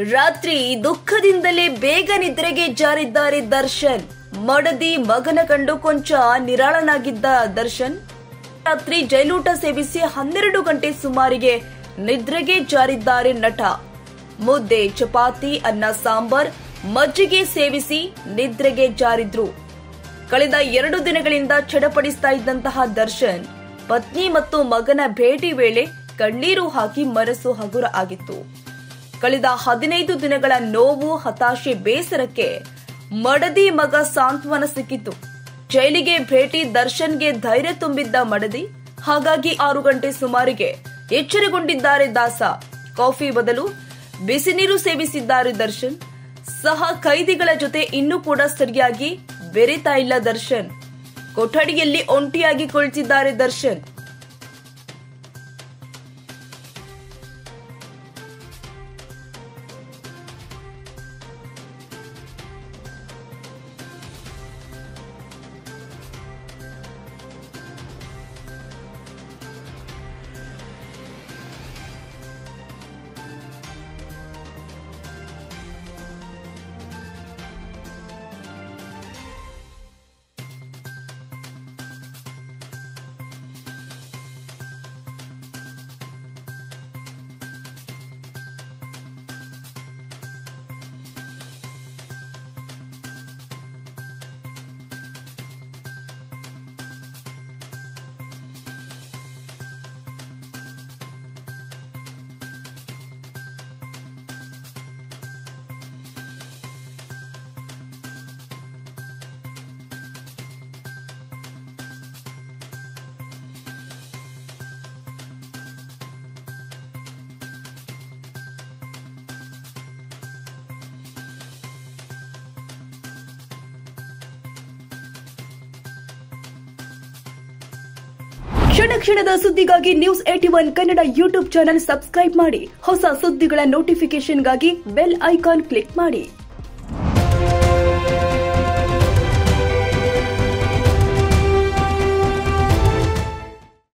ರಾತ್ರಿ ದುಃಖದಿಂದಲೇ ಬೇಗ ನಿದ್ರೆಗೆ ಜಾರಿದ್ದಾರೆ ದರ್ಶನ್ ಮಡದಿ ಮಗನ ಕಂಡು ಕೊಂಚ ನಿರಾಳನಾಗಿದ್ದ ದರ್ಶನ್ ರಾತ್ರಿ ಜೈಲೂಟ ಸೇವಿಸಿ ಹನ್ನೆರಡು ಗಂಟೆ ಸುಮಾರಿಗೆ ನಿದ್ರೆಗೆ ಜಾರಿದ್ದಾರೆ ನಟ ಮುದ್ದೆ ಚಪಾತಿ ಅನ್ನ ಸಾಂಬಾರ್ ಮಜ್ಜಿಗೆ ಸೇವಿಸಿ ನಿದ್ರೆಗೆ ಜಾರಿದ್ರು ಕಳೆದ ಎರಡು ದಿನಗಳಿಂದ ಚಡಪಡಿಸ್ತಾ ಇದ್ದಂತಹ ದರ್ಶನ್ ಪತ್ನಿ ಮತ್ತು ಮಗನ ಭೇಟಿ ವೇಳೆ ಕಣ್ಣೀರು ಹಾಕಿ ಮನಸ್ಸು ಹಗುರ ಆಗಿತ್ತು ಕಳೆದ ಹದಿನೈದು ದಿನಗಳ ನೋವು ಹತಾಶೆ ಬೇಸರಕ್ಕೆ ಮಡದಿ ಮಗ ಸಾಂತ್ವನ ಸಿಕ್ಕಿತು ಜೈಲಿಗೆ ಭೇಟಿ ದರ್ಶನ್ಗೆ ಧೈರ್ಯ ತುಂಬಿದ್ದ ಮಡದಿ ಹಾಗಾಗಿ ಆರು ಗಂಟೆ ಸುಮಾರಿಗೆ ಎಚ್ಚರಗೊಂಡಿದ್ದಾರೆ ದಾಸ ಕಾಫಿ ಬದಲು ಬಿಸಿ ನೀರು ಸೇವಿಸಿದ್ದಾರೆ ದರ್ಶನ್ ಸಹ ಖೈದಿಗಳ ಜೊತೆ ಇನ್ನೂ ಕೂಡ ಸರಿಯಾಗಿ ಬೆರೆತಾ ಇಲ್ಲ ದರ್ಶನ್ ಕೊಠಡಿಯಲ್ಲಿ ಒಂಟಿಯಾಗಿ ಕುಳಿತಿದ್ದಾರೆ ದರ್ಶನ್ ಕ್ಷಣ ಕ್ಷಣದ ಸುದ್ದಿಗಾಗಿ news at one Kannada YouTube channel subscribe ಮಾಡಿ ಹೊಸ ಸುದ್ದಿಗಳ ನೋಟಿಫಿಕೇಶನ್ಗಾಗಿ ಬೆಲ್ ಐಕಾನ್ ಕ್ಲಿಕ್ ಮಾಡಿ